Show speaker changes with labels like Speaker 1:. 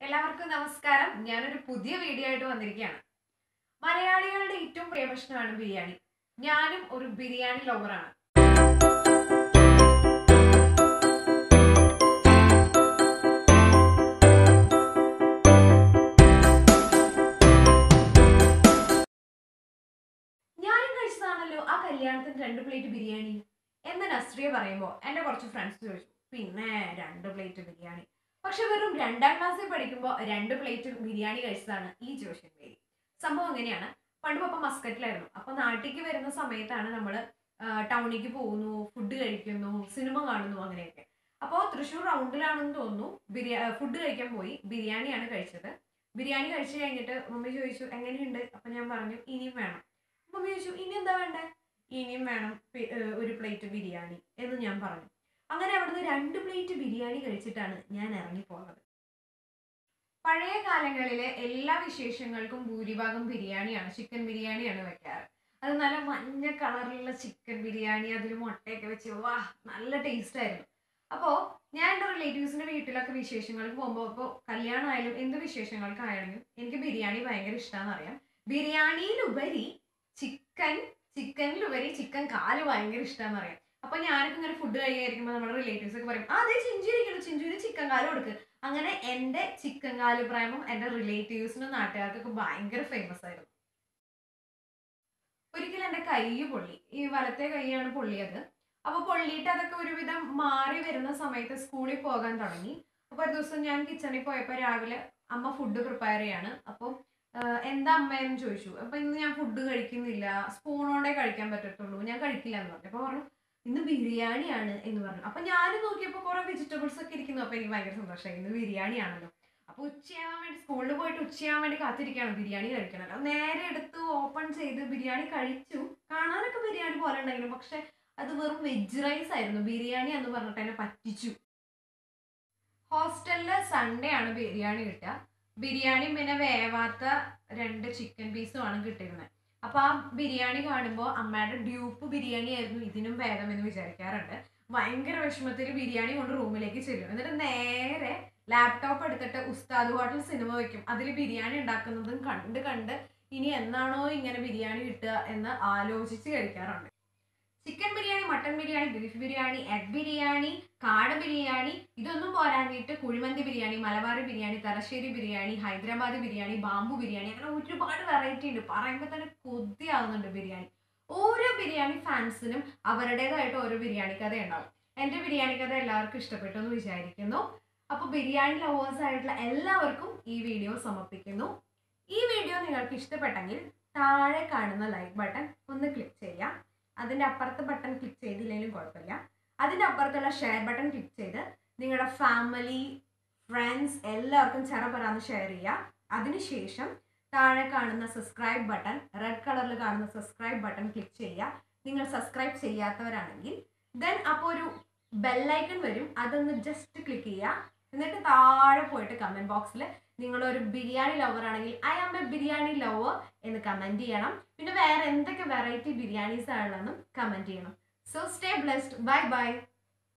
Speaker 1: എല്ലാവർക്കും നമസ്കാരം ഞാനൊരു പുതിയ വീഡിയോ ആയിട്ട് വന്നിരിക്കുകയാണ് മലയാളികളുടെ ഏറ്റവും പ്രിയ ഭക്ഷണമാണ് ബിരിയാണി ഞാനും ഒരു ബിരിയാണി ലവറാണ് ഞാനും കഴിച്ചതാണല്ലോ ആ കല്യാണത്തിന് രണ്ട് പ്ലേറ്റ് ബിരിയാണി എന്ന് നസ്രിയ പറയുമ്പോൾ എൻ്റെ കുറച്ച് ഫ്രണ്ട്സ് ചോദിച്ചു പിന്നെ രണ്ട് പ്ലേറ്റ് ബിരിയാണി പക്ഷെ വെറും രണ്ടാം ക്ലാസ്സിൽ പഠിക്കുമ്പോൾ രണ്ട് പ്ലേറ്റ് ബിരിയാണി കഴിച്ചതാണ് ഈ ജോഷൻ പേര് സംഭവം എങ്ങനെയാണ് പണ്ട് പപ്പ മസ്കറ്റിലായിരുന്നു അപ്പൊ നാട്ടിലേക്ക് വരുന്ന സമയത്താണ് നമ്മൾ ടൗണിലേക്ക് പോകുന്നു ഫുഡ് കഴിക്കുന്നു സിനിമ കാണുന്നു അങ്ങനെയൊക്കെ അപ്പോൾ തൃശ്ശൂർ റൗണ്ടിലാണെന്ന് തോന്നുന്നു ബിരിയാ ഫുഡ് കഴിക്കാൻ പോയി ബിരിയാണിയാണ് കഴിച്ചത് ബിരിയാണി കഴിച്ചു കഴിഞ്ഞിട്ട് മമ്മി ചോദിച്ചു എങ്ങനെയുണ്ട് അപ്പൊ ഞാൻ പറഞ്ഞു ഇനിയും വേണം മമ്മി ചോദിച്ചു ഇനി എന്താ വേണ്ടേ ഇനിയും വേണം പി- ഏർ ഒരു പ്ലേറ്റ് ബിരിയാണി എന്ന് ഞാൻ പറഞ്ഞു അങ്ങനെ അവിടുന്ന് രണ്ട് പ്ലേറ്റ് ബിരിയാണി കഴിച്ചിട്ടാണ് ഞാൻ ഇറങ്ങിപ്പോകുന്നത് പഴയ കാലങ്ങളിലെ എല്ലാ വിശേഷങ്ങൾക്കും ഭൂരിഭാഗം ബിരിയാണിയാണ് ചിക്കൻ ബിരിയാണിയാണ് വെക്കാറ് അത് നല്ല മഞ്ഞ കളറിലുള്ള ചിക്കൻ ബിരിയാണി അതിൽ മുട്ടയൊക്കെ വെച്ച് വാ നല്ല ടേസ്റ്റ് ആയിരുന്നു അപ്പോൾ ഞാൻ എൻ്റെ റിലേറ്റീവ്സിൻ്റെ വീട്ടിലൊക്കെ വിശേഷങ്ങൾക്ക് പോകുമ്പോൾ ഇപ്പോൾ കല്യാണമായാലും എന്ത് വിശേഷങ്ങൾക്കായാലും എനിക്ക് ബിരിയാണി ഭയങ്കര ഇഷ്ടമാണെന്ന് അറിയാം ബിരിയാണിയിലുപരി ചിക്കൻ ചിക്കനിലുപരി ചിക്കൻ കാല് ഭയങ്കര ഇഷ്ടമാണെന്ന് അറിയാം അപ്പൊ ഞാനൊക്കെ ഇങ്ങനെ ഫുഡ് കഴിക്കാതിരിക്കുമ്പോൾ നമ്മുടെ റിലേറ്റീവ്സ് ഒക്കെ പറയും "ആ, അതെ ചിഞ്ചുരിക്കുന്നു ചിഞ്ചുരി ചിക്കൻ കാല് കൊടുക്ക് അങ്ങനെ എൻ്റെ ചിക്കൻ കാല് പ്രേമം എൻ്റെ റിലേറ്റീവ്സിനും നാട്ടുകാർക്കൊക്കെ ഭയങ്കര ഫേമസ് ആയിരുന്നു ഒരിക്കലും എൻ്റെ കൈ പൊള്ളി ഈ വലത്തെ കൈയാണ് പൊള്ളിയത് അപ്പൊ പൊള്ളിയിട്ട് അതൊക്കെ ഒരുവിധം മാറി വരുന്ന സമയത്ത് സ്കൂളിൽ പോകാൻ തുടങ്ങി അപ്പൊ ഒരു ദിവസം ഞാൻ കിച്ചണിൽ പോയപ്പോൾ രാവിലെ അമ്മ ഫുഡ് പ്രിപ്പയർ ചെയ്യാണ് അപ്പോൾ എന്താ അമ്മയെന്ന് ചോദിച്ചു അപ്പൊ ഇന്ന് ഞാൻ ഫുഡ് കഴിക്കുന്നില്ല സ്പൂണോടെ കഴിക്കാൻ പറ്റത്തുള്ളൂ ഞാൻ കഴിക്കില്ല എന്ന് പറഞ്ഞു അപ്പൊ പറഞ്ഞു ഇന്ന് ബിരിയാണിയാണ് എന്ന് പറഞ്ഞു അപ്പൊ ഞാൻ നോക്കിയപ്പോൾ കുറെ വെജിറ്റബിൾസ് ഒക്കെ ഇരിക്കുന്നു അപ്പൊ എനിക്ക് ഭയങ്കര സന്തോഷമായി ഇന്ന് ബിരിയാണി ആണല്ലോ അപ്പൊ ഉച്ചയാവാൻ വേണ്ടി സ്കൂളിൽ പോയിട്ട് ഉച്ചയാവാൻ വേണ്ടി കാത്തിരിക്കുകയാണ് ബിരിയാണി കഴിക്കണല്ലോ നേരെ എടുത്ത് ഓപ്പൺ ചെയ്ത് ബിരിയാണി കഴിച്ചു കാണാനൊക്കെ ബിരിയാണി പോലെ ഉണ്ടെങ്കിലും പക്ഷെ അത് വെറും വെജ് റൈസ് ആയിരുന്നു ബിരിയാണി എന്ന് പറഞ്ഞിട്ട് എന്നെ പറ്റിച്ചു ഹോസ്റ്റലില് സൺഡേ ആണ് ബിരിയാണി കിട്ടുക ബിരിയാണി പിന്നെ വേവാത്ത രണ്ട് ചിക്കൻ പീസുമാണ് കിട്ടിയിരുന്നത് അപ്പൊ ആ ബിരിയാണി കാണുമ്പോൾ അമ്മയുടെ ഡ്യൂപ്പ് ബിരിയാണി ആയിരുന്നു ഇതിനും ഭേദം എന്ന് വിചാരിക്കാറുണ്ട് ഭയങ്കര വിഷമത്തിൽ ബിരിയാണി കൊണ്ട് റൂമിലേക്ക് ചെല്ലും എന്നിട്ട് നേരെ ലാപ്ടോപ്പ് എടുത്തിട്ട് ഉസ്താദ് ഹോട്ടൽ സിനിമ വെക്കും അതിൽ ബിരിയാണി ഉണ്ടാക്കുന്നതും കണ്ട് കണ്ട് ഇനി എന്നാണോ ഇങ്ങനെ ബിരിയാണി കിട്ടുക എന്ന് ആലോചിച്ച് കഴിക്കാറുണ്ട് chicken biryani mutton biryani beef biryani egg biryani കാട ബിരിയാണി ഇതൊന്നും പോരാഞ്ഞിട്ട് കുഴിമന്തി ബിരിയാണി മലബാറി ബിരിയാണി തലശ്ശേരി ബിരിയാണി ഹൈദരാബാദി ബിരിയാണി ബാമ്പു ബിരിയാണി അങ്ങനെ ഒരുപാട് വെറൈറ്റി ഉണ്ട് പറയുമ്പോൾ തന്നെ കൊതിയാവുന്നുണ്ട് ബിരിയാണി ഓരോ ബിരിയാണി ഫാൻസിനും അവരുടേതായിട്ട് ഓരോ ബിരിയാണി കഥ ഉണ്ടാവും എൻ്റെ ബിരിയാണി കഥ എല്ലാവർക്കും ഇഷ്ടപ്പെട്ടു എന്ന് വിചാരിക്കുന്നു അപ്പോൾ ബിരിയാണി ലവേഴ്സ് ആയിട്ടുള്ള എല്ലാവർക്കും ഈ വീഡിയോ സമർപ്പിക്കുന്നു ഈ വീഡിയോ നിങ്ങൾക്ക് ഇഷ്ടപ്പെട്ടെങ്കിൽ താഴെ കാണുന്ന ലൈക്ക് ബട്ടൺ ഒന്ന് ക്ലിക്ക് ചെയ്യാം അതിൻ്റെ അപ്പുറത്തെ ബട്ടൺ ക്ലിക്ക് ചെയ്തില്ലെങ്കിലും കുഴപ്പമില്ല അതിൻ്റെ അപ്പുറത്തുള്ള ഷെയർ ബട്ടൺ ക്ലിക്ക് ചെയ്ത് നിങ്ങളുടെ ഫാമിലി ഫ്രണ്ട്സ് എല്ലാവർക്കും ചെറപറാന്ന് ഷെയർ ചെയ്യുക അതിനുശേഷം താഴെ കാണുന്ന സബ്സ്ക്രൈബ് ബട്ടൺ റെഡ് കളറിൽ കാണുന്ന സബ്സ്ക്രൈബ് ബട്ടൺ ക്ലിക്ക് ചെയ്യുക നിങ്ങൾ സബ്സ്ക്രൈബ് ചെയ്യാത്തവരാണെങ്കിൽ ദെൻ അപ്പോൾ ഒരു ബെല്ലൈക്കൺ വരും അതൊന്ന് ജസ്റ്റ് ക്ലിക്ക് ചെയ്യുക എന്നിട്ട് താഴെ പോയിട്ട് കമൻറ്റ് ബോക്സിൽ നിങ്ങളൊരു ബിരിയാണി ലവർ ആണെങ്കിൽ I am a biryani lover എന്ന് കമൻറ്റ് ചെയ്യണം പിന്നെ വേറെ എന്തൊക്കെ വെറൈറ്റി ബിരിയാണീസ് ആണെന്നും കമൻറ്റ് ചെയ്യണം so stay blessed bye by